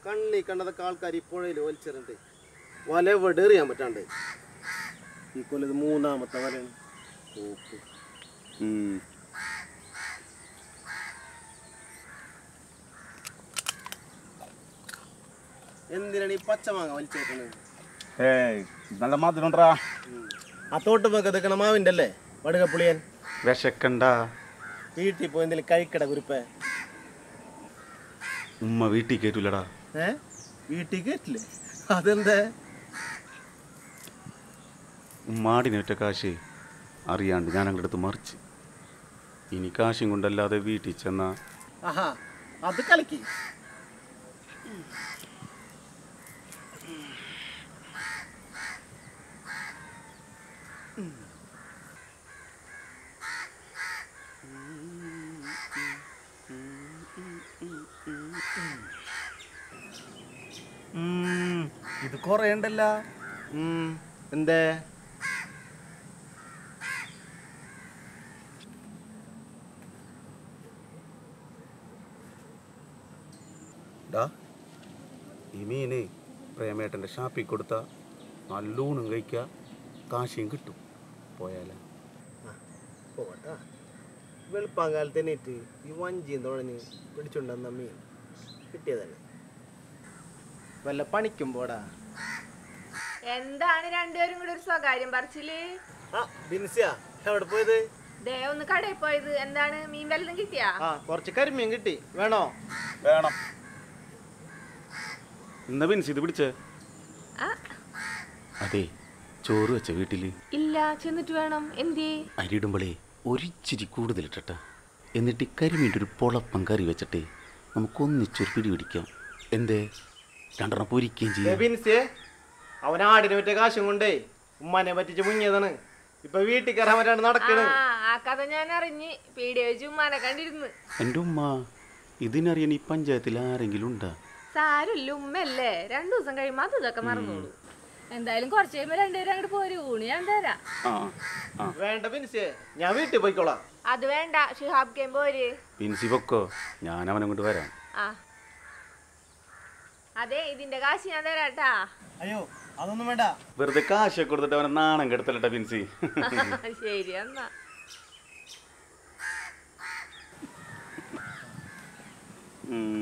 കണ്ണി കണ്ടതൊക്കെ ആൾക്കാർ ഇപ്പോഴേ വലിച്ചെറിണ്ട് വല എവിടെ എറിയാൻ പറ്റാണ്ട് ഈ കൊല്ലത് മൂന്നാമത്തെ വലയാണ് ഓപ്പ് എന്തിനാണ് ഈ പച്ചമാങ്ങ വലിച്ചേക്കുന്നത് ഏയ് നല്ല മധുരം ഉണ്ടാ ആ തോട്ടുമൊക്കെ നിൽക്കണ മാവിൻ്റെ അല്ലേ വടുകപ്പുളിയൻ വിശക്കണ്ട വീട്ടിൽ പോയി എന്തെങ്കിലും കഴിക്കട കുരുപ്പേ ഉമ്മ വീട്ടിൽ കയറ്റൂലടാ ഏ വീട്ടിൽ കേട്ടില്ലേ അതെന്താ ഉമ്മാടിനൊറ്റ കാശ് അറിയാണ്ട് ഞാൻ അങ്ങോട്ട് അടുത്ത് മറിച്ച് ഇനി കാശും കൊണ്ടല്ലാതെ വീട്ടിൽ ചെന്നാ ആഹാ അത് കലക്കി ഇത് കുറേ ഉണ്ടല്ല ഉം, എന്തേ ഡാ ഈ മീന് പ്രേമേട്ടൻ്റെ ഷാപ്പിൽ കൊടുത്താൽ നല്ലൂണും കഴിക്കുക കാശിയും കിട്ടും പോയാലേ പോട്ടാ വെളുപ്പാങ്കാലത്ത് എണീറ്റ് ഈ വഞ്ചിയും തുഴഞ്ഞ് പിടിച്ചുകൊണ്ടുവന്ന മീൻ കിട്ടിയതന്നെ വല്ല പണിക്കും പോടാ എന്താണ് രണ്ടുപേരും കൂടി ഒരു സ്വകാര്യം പറിച്ചില് ആ ബിൻസിയാ എവിടെ പോയത് ദേ ഒന്ന് കടയിൽ പോയത് എന്താണ് മീൻ വല്ലതും കിട്ടിയാ ആ കുറച്ച് കരിമീൻ കിട്ടി വേണോ വേണം എന്നാ പിൻസ് ഇത് പിടിച്ചേ ആ, അതെ ചോറ് വെച്ച വീട്ടിൽ ഇല്ല ചെന്നിട്ട് വേണം എന്തേ അരിയിടുമ്പോളേ ഒരിച്ചിരി കൂടുതലിട്ട എന്നിട്ട് ഈ കരിമീൻ്റെ ഒരു പൊളപ്പം കറി വെച്ചിട്ട് നമുക്ക് ഒന്നിച്ചൊരു പിടി പിടിക്കാം എന്തേ രണ്ടെണ്ണം പൊരിക്കുകയും ദേ ചെയ്യാം ബിൻസിയെ അവൻ ആടിനെ പറ്റിയ കാശും കൊണ്ടേ ഉമ്മാനെ പറ്റിച്ച് മുങ്ങിയതാണ് ഇപ്പൊ വീട്ടിൽ കയറാൻ പറ്റാണ്ട് ആ നടക്കണ് ആ കഥ ഞാൻ അറിഞ്ഞ് പീടിയ വെച്ച് ഉമ്മാനെ കണ്ടിരുന്നു എൻ്റെ ഉമ്മ ഇതിനറിയാൻ ഈ പഞ്ചായത്തിൽ ആരെങ്കിലും ഉണ്ടാ സാരമില്ല ഉമ്മല്ലേ രണ്ടു ദിവസം കഴിയുമ്പോ അത് ഇതൊക്കെ മറന്നോളൂ എന്തായാലും കുറച്ച് കഴിയുമ്പോ രണ്ടുപേരും അങ്ങോട്ട് പോരും ഊണ് ഞാൻ തരാം ആ ആ വേണ്ട ബിൻസിയെ ഞാൻ വീട്ടിൽ പോയിക്കോളാം അത് വേണ്ട ഷിഹാബ് കേം പോര് പിൻസി പൊക്കോ ഞാൻ അവനങ്ങോട്ട് വരാം ആ അതെ ഇതിന്റെ കാശ് ഞാൻ തരാട്ടാ അയ്യോ അതൊന്നും വേണ്ട വെറുതെ കാശൊക്കെ കൊടുത്തിട്ട് അവനെ നാണം കെടുത്തല്ലട്ട പിൻസി ശരി എന്നാ ഉം.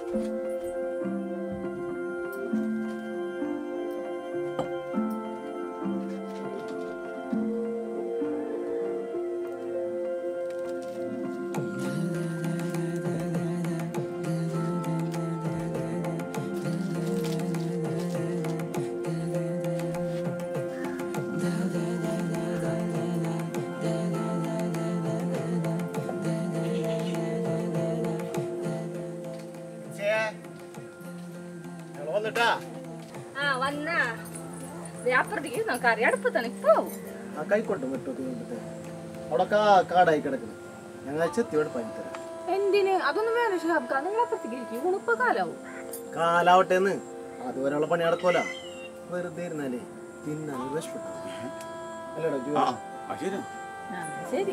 ഞങ്ങൾ വന്നിട്ടാ ആ വന്നാ ദേ അപ്പുറത്തേക്ക് നമുക്ക് അറിയാം അടുപ്പത്താണ് ഇപ്പൊ ആ കൈക്കോട്ടും വെട്ടൊക്കെ കൊണ്ടിട്ട് അവിടെ കാ കാടായി കിടക്കുന്നു ഞങ്ങൾ ചെത്തിയോട് പനിത്തരാം എന്തിന് അതൊന്നും വേണ്ട ഷാബ്ക്ക നിങ്ങൾ അപ്പുറത്തേക്ക് ഇരിക്കും ഉണുപ്പ് കാലാവും കാലാവട്ടെന്ന് അതുവരെയുള്ള പണി നടക്കൂല വെറുതെ ഇരുന്നാലേ തിന്നാൻ വിഷപ്പെട്ടു അല്ലടാ ജോ ആ ശരി ആ, ശരി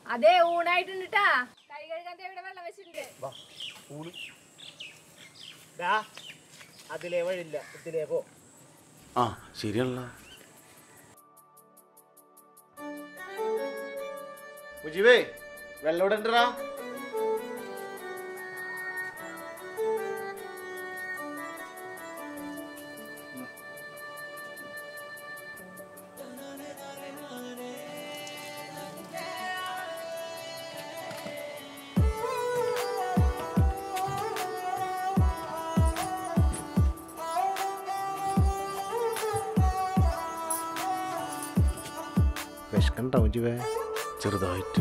അതെ ഊണായിട്ടുണ്ട് ട്ടാ കൈ കഴുകാൻ ദേ ഇവിടെ വെള്ളം വെച്ചിട്ടുണ്ട് ദാ, അതിലേ വഴില്ല ഇതിലേ പോ ആ ശരിയല്ല മുജീബേ വെള്ളം ഇവിടെ ഉണ്ടെടാ വിശക്കണ്ടോ മുജീബേ ചെറുതായിട്ട്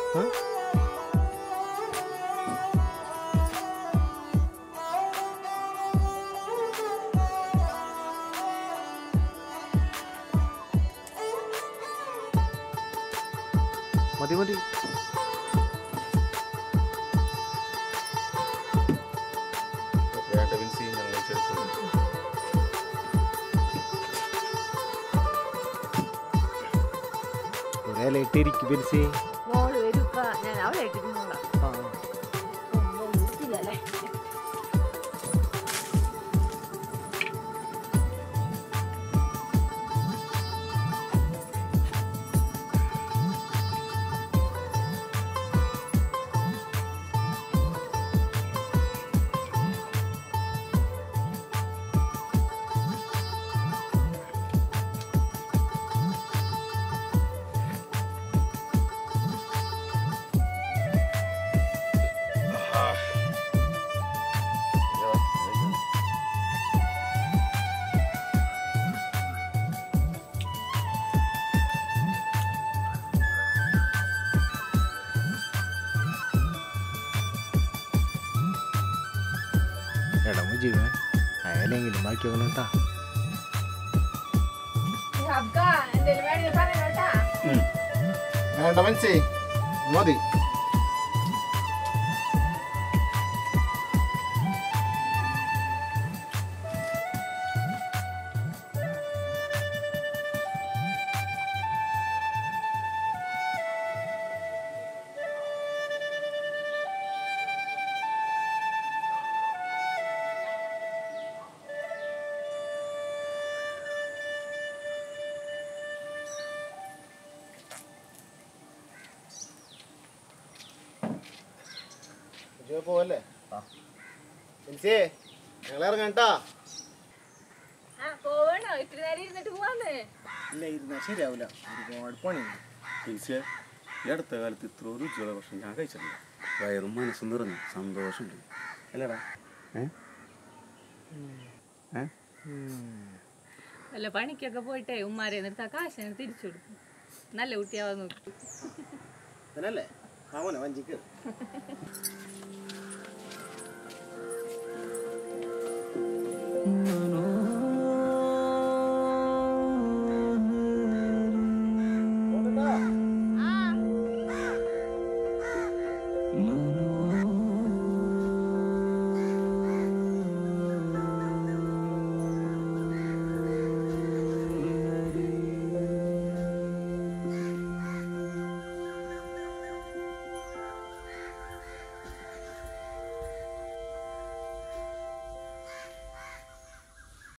മതി മതി വേണ്ട വിൻസി ഞങ്ങൾ ചേർക്കുന്നു ഒരേ ലൈറ്റ് ഇരിക്കും ബിൻസി മോള് വരുപ്പ ഞാൻ അവളെ ഇട്ടിരുന്നോളാം അല്ലേ എടാ മുജീബേ അയാലെങ്കിലും ബാക്കി കേട്ടാ അബ്ക എന്തേലും വേണമെങ്കിൽ പറഞ്ഞോട്ടാ വേണ്ട മനസ്സേ മതി മുജീബ് പോവല്ലേ മനസ്സേ ഞങ്ങൾ ഇറങ്ങാട്ടാ ആ പോവണോ ഇത്തിരി നേരം ഇരുന്നിട്ട് പോവാന്ന് ഇല്ല ഇരുന്നാ ശരിയാവില്ല ഒരുപാട് പണിയുണ്ട് വിൻസിയെ ഈ അടുത്ത കാലത്ത് ഇത്ര രുചിയുള്ള ഭക്ഷണം ഞാൻ കഴിച്ചിട്ടില്ല വയറും മനസ്സും നിറഞ്ഞു സന്തോഷമുണ്ട് അല്ലേടാ ഏ ഏ വല്ല പണിക്കൊക്കെ പോയിട്ടേ ഉമ്മാരെ നിർത്താ കാശിനെ തിരിച്ചു കൊടുക്കും നല്ല കുട്ടിയാവാൻ നോക്കി അതിനല്ലേ ആ മോനെ വഞ്ചിക്ക്